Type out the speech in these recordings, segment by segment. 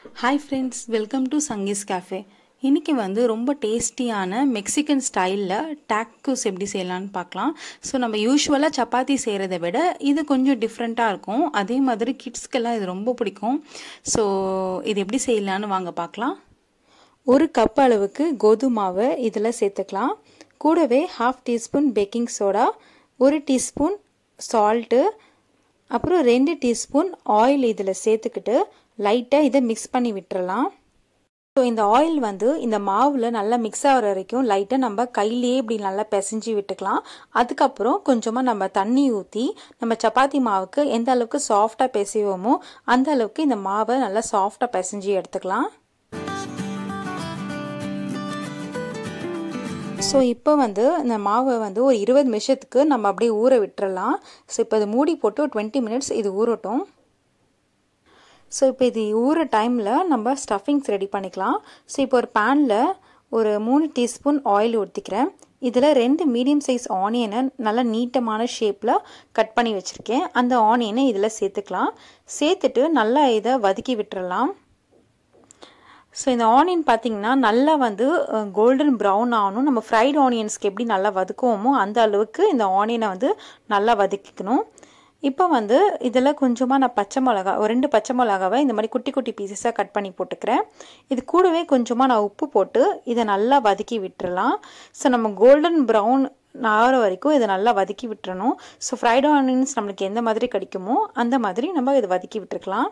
hi friends welcome to Sangee's cafe இன்றைக்கி வந்து ரொம்ப டேஸ்டியான மெக்சிகன் ஸ்டைலில் டாக்கூஸ் எப்படி செய்யலான்னு பார்க்கலாம் ஸோ நம்ம யூஸ்வலாக சப்பாத்தி செய்கிறத விட இது கொஞ்சம் டிஃப்ரெண்ட்டாக இருக்கும் அதே மாதிரி கிட்ஸ்க்கெல்லாம் இது ரொம்ப பிடிக்கும் ஸோ இது எப்படி செய்யலான்னு வாங்க பார்க்கலாம் ஒரு கப் அளவுக்கு கோதுமாவை இதில் சேர்த்துக்கலாம் கூடவே ஹாஃப் டீஸ்பூன் பேக்கிங் சோடா ஒரு டீஸ்பூன் சால்ட்டு அப்புறம் ரெண்டு டீஸ்பூன் ஆயில் இதில் சேர்த்துக்கிட்டு லைட்டாக இதை மிக்ஸ் பண்ணி விட்டுறலாம் ஸோ இந்த ஆயில் வந்து இந்த மாவில் நல்லா மிக்ஸ் ஆகிற வரைக்கும் லைட்டாக நம்ம கையிலேயே இப்படி நல்லா பிசைஞ்சு விட்டுக்கலாம் அதுக்கப்புறம் கொஞ்சமாக நம்ம தண்ணி ஊற்றி நம்ம சப்பாத்தி மாவுக்கு எந்த அளவுக்கு சாஃப்டாக பிசைவோமோ அந்த அளவுக்கு இந்த மாவை நல்லா சாஃப்டாக பிசைஞ்சு எடுத்துக்கலாம் ஸோ இப்போ வந்து இந்த மாவை வந்து ஒரு இருபது நிமிஷத்துக்கு நம்ம அப்படியே ஊற விட்டுறலாம் ஸோ இப்போ இது மூடி போட்டு ஒரு டுவெண்ட்டி மினிட்ஸ் இது ஊறட்டும் ஸோ இப்போ இது ஊற டைமில் நம்ம ஸ்டஃபிங்ஸ் ரெடி பண்ணிக்கலாம் ஸோ இப்போ ஒரு பேனில் ஒரு மூணு டீஸ்பூன் ஆயில் ஊற்றிக்கிறேன் இதில் ரெண்டு மீடியம் சைஸ் ஆனியனை நல்லா நீட்டமான ஷேப்பில் கட் பண்ணி வச்சுருக்கேன் அந்த ஆனியனை இதில் சேர்த்துக்கலாம் சேர்த்துட்டு நல்லா இதை வதக்கி விட்டுறலாம் ஸோ இந்த ஆனியன் பார்த்திங்கன்னா நல்லா வந்து கோல்டன் ப்ரௌன் ஆகணும் நம்ம ஃப்ரைட் ஆனியன்ஸ்க்கு எப்படி நல்லா வதக்குவோமோ அந்த அளவுக்கு இந்த ஆனியனை வந்து நல்லா வதக்கிக்கணும் இப்போ வந்து இதில் கொஞ்சமாக நான் பச்சை மிளகா ஒரு ரெண்டு பச்சை மிளகாவை இந்த மாதிரி குட்டி குட்டி பீசஸாக கட் பண்ணி போட்டுக்கிறேன் இது கூடவே கொஞ்சமாக நான் உப்பு போட்டு இதை நல்லா வதக்கி விட்டுறலாம் ஸோ நம்ம கோல்டன் ப்ரௌன் ஆகிற வரைக்கும் இதை நல்லா வதக்கி விட்டுறணும் ஸோ ஃப்ரைட் ஆனியன்ஸ் நம்மளுக்கு எந்த மாதிரி கிடைக்குமோ அந்த மாதிரி நம்ம இதை வதக்கி விட்டுருக்கலாம்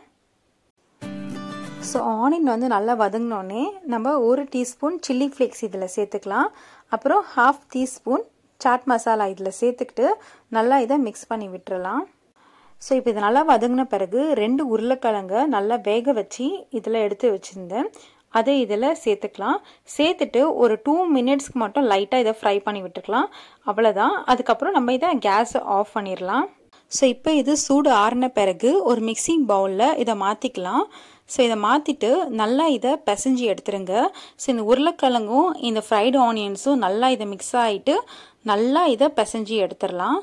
ஸோ ஆனியன் வந்து நல்லா வதங்கினோடனே நம்ம ஒரு டீஸ்பூன் சில்லி ஃப்ளேக்ஸ் இதில் சேர்த்துக்கலாம் அப்புறம் ஹாஃப் டீஸ்பூன் சாட் மசாலா இதில் சேர்த்துக்கிட்டு நல்லா இதை மிக்ஸ் பண்ணி விட்டுறலாம் ஸோ இப்போ இது நல்லா வதங்கின பிறகு ரெண்டு உருளைக்கிழங்க நல்லா வேக வச்சு இதில் எடுத்து வச்சுருந்தேன் அதை இதில் சேர்த்துக்கலாம் சேர்த்துட்டு ஒரு டூ மினிட்ஸ்க்கு மட்டும் லைட்டாக இதை ஃப்ரை பண்ணி விட்டுக்கலாம் அவ்வளோதான் அதுக்கப்புறம் நம்ம இதை கேஸை ஆஃப் பண்ணிடலாம் ஸோ இப்போ இது சூடு ஆறின பிறகு ஒரு மிக்சிங் பவுலில் இதை மாற்றிக்கலாம் ஸோ இதை மாற்றிட்டு நல்லா இதை பிசைஞ்சு எடுத்துருங்க ஸோ இந்த உருளைக்கிழங்கும் இந்த ஃப்ரைடு ஆனியன்ஸும் நல்லா இதை மிக்ஸ் ஆகிட்டு நல்லா இதை பிசைஞ்சு எடுத்துடலாம்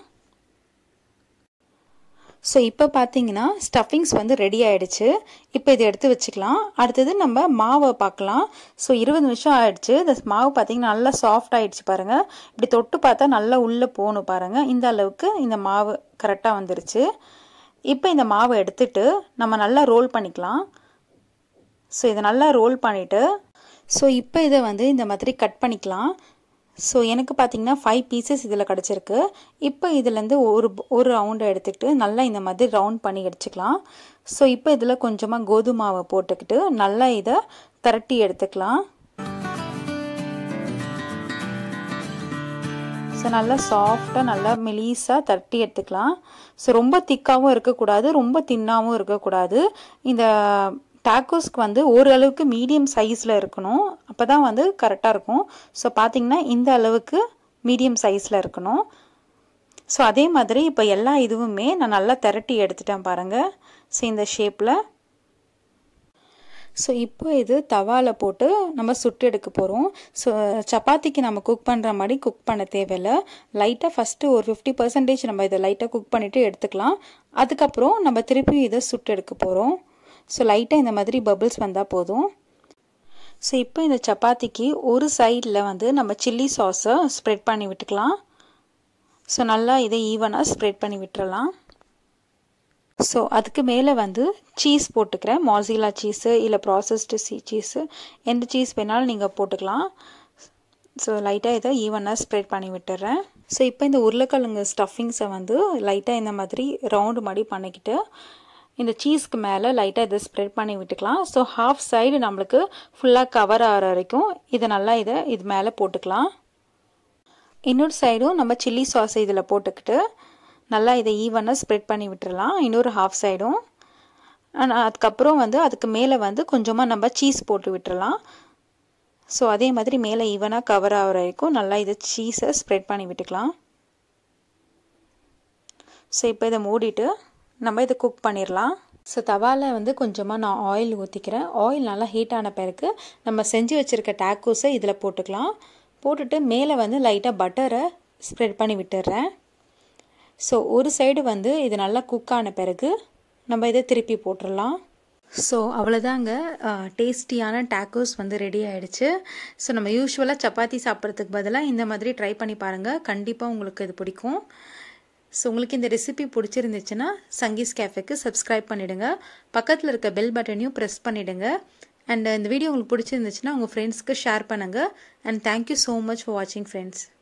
ஸோ இப்போ பார்த்தீங்கன்னா ஸ்டஃபிங்ஸ் வந்து ரெடி ஆகிடுச்சு இப்போ இதை எடுத்து வச்சுக்கலாம் அடுத்தது நம்ம மாவை பார்க்கலாம் ஸோ இருபது நிமிஷம் ஆகிடுச்சு இந்த மாவு பார்த்தீங்கன்னா நல்லா சாஃப்ட் ஆகிடுச்சு பாருங்கள் இப்படி தொட்டு பார்த்தா நல்லா உள்ளே போகணும் பாருங்கள் இந்த அளவுக்கு இந்த மாவு கரெக்டாக வந்துருச்சு இப்போ இந்த மாவை எடுத்துட்டு நம்ம நல்லா ரோல் பண்ணிக்கலாம் ஸோ இதை நல்லா ரோல் பண்ணிவிட்டு ஸோ இப்போ இதை வந்து இந்த மாதிரி கட் பண்ணிக்கலாம் ஸோ எனக்கு பார்த்தீங்கன்னா ஃபைவ் பீசஸ் இதில் கிடச்சிருக்கு இப்போ இதுலேருந்து ஒரு ஒரு ரவுண்டை எடுத்துக்கிட்டு நல்லா இந்த மாதிரி ரவுண்ட் பண்ணி அடிச்சுக்கலாம் ஸோ இப்போ இதில் கொஞ்சமாக கோதுமாவை போட்டுக்கிட்டு நல்லா இதை திரட்டி எடுத்துக்கலாம் ஸோ நல்லா சாஃப்டாக நல்லா மெலீஸாக தட்டி எடுத்துக்கலாம் ஸோ ரொம்ப திக்காகவும் இருக்கக்கூடாது ரொம்ப தின்னாகவும் இருக்கக்கூடாது இந்த டாக்கோஸ்க்கு வந்து ஓரளவுக்கு மீடியம் சைஸில் இருக்கணும் அப்போ தான் வந்து கரெக்டாக இருக்கும் ஸோ பார்த்திங்கன்னா இந்த அளவுக்கு மீடியம் சைஸில் இருக்கணும் ஸோ அதே மாதிரி இப்போ எல்லா இதுவுமே நான் நல்லா திரட்டி எடுத்துட்டேன் பாருங்கள் ஸோ இந்த ஷேப்பில் ஸோ இப்போ இது தவாவில் போட்டு நம்ம சுட்டு எடுக்க போகிறோம் ஸோ சப்பாத்திக்கு நம்ம குக் பண்ணுற மாதிரி குக் பண்ண தேவையில்லை லைட்டாக ஃபஸ்ட்டு ஒரு ஃபிஃப்டி பர்சன்டேஜ் நம்ம இதை லைட்டாக குக் பண்ணிவிட்டு எடுத்துக்கலாம் அதுக்கப்புறம் நம்ம திருப்பி இதை சுட்டு எடுக்க போகிறோம் ஸோ லைட்டாக இந்த மாதிரி பபிள்ஸ் வந்தால் போதும் ஸோ இப்போ இந்த சப்பாத்திக்கு ஒரு சைடில் வந்து நம்ம சில்லி சாஸை ஸ்ப்ரெட் பண்ணி விட்டுக்கலாம் ஸோ நல்லா இதை ஈவனாக ஸ்ப்ரெட் பண்ணி விட்டுறலாம் ஸோ அதுக்கு மேலே வந்து சீஸ் போட்டுக்கிறேன் மாசிலா சீஸு இல்லை ப்ராசஸ்டு சி சீஸு எந்த சீஸ் வேணாலும் நீங்கள் போட்டுக்கலாம் ஸோ லைட்டாக இதை ஈவனாக ஸ்ப்ரெட் பண்ணி விட்டுறேன் ஸோ இப்போ இந்த உருளைக்கிழங்கு ஸ்டஃபிங்ஸை வந்து லைட்டாக இந்த மாதிரி ரவுண்டு மாதிரி பண்ணிக்கிட்டு இந்த சீஸ்க்கு மேலே லைட்டாக இதை ஸ்ப்ரெட் பண்ணி விட்டுக்கலாம் ஸோ ஹாஃப் சைடு நம்மளுக்கு ஃபுல்லாக கவர் ஆகிற வரைக்கும் இதை நல்லா இதை இது மேலே போட்டுக்கலாம் இன்னொரு சைடும் நம்ம சில்லி சாஸ் இதில் போட்டுக்கிட்டு நல்லா இதை ஈவனாக ஸ்ப்ரெட் பண்ணி விட்டுறலாம் இன்னொரு ஹாஃப் சைடும் அதுக்கப்புறம் வந்து அதுக்கு மேலே வந்து கொஞ்சமாக நம்ம சீஸ் போட்டு விட்டுறலாம் ஸோ அதே மாதிரி மேலே ஈவனாக கவர் ஆகிற வரைக்கும் நல்லா இதை சீஸை ஸ்ப்ரெட் பண்ணி விட்டுக்கலாம் ஸோ இப்போ இதை மூடிட்டு நம்ம இதை குக் பண்ணிடலாம் ஸோ தவாவில் வந்து கொஞ்சமாக நான் ஆயில் ஊற்றிக்கிறேன் ஆயில் நல்லா ஹீட் ஆன பிறகு நம்ம செஞ்சு வச்சுருக்க டேக்கோஸை இதில் போட்டுக்கலாம் போட்டுட்டு மேலே வந்து லைட்டாக பட்டரை ஸ்ப்ரெட் பண்ணி விட்டுடுறேன் ஸோ ஒரு சைடு வந்து இது நல்லா குக் ஆன பிறகு நம்ம இதை திருப்பி போட்டுடலாம் ஸோ அவ்வளோதாங்க டேஸ்டியான டேக்கோஸ் வந்து ரெடி ஆகிடுச்சு ஸோ நம்ம யூஸ்வலாக சப்பாத்தி சாப்பிட்றதுக்கு பதிலாக இந்த மாதிரி ட்ரை பண்ணி பாருங்கள் கண்டிப்பாக உங்களுக்கு இது பிடிக்கும் ஸோ உங்களுக்கு இந்த ரெசிபி பிடிச்சிருந்துச்சுன்னா சங்கீஸ் கேஃபேக்கு சப்ஸ்கிரைப் பண்ணிவிடுங்க பக்கத்தில் இருக்க பெல் பட்டனையும் ப்ரெஸ் பண்ணிவிடுங்க அண்ட் இந்த வீடியோ உங்களுக்கு பிடிச்சிருந்துச்சுன்னா உங்கள் ஃப்ரெண்ட்ஸ்க்கு ஷேர் பண்ணுங்கள் and thank you so much for வாட்சிங் ஃப்ரெண்ட்ஸ்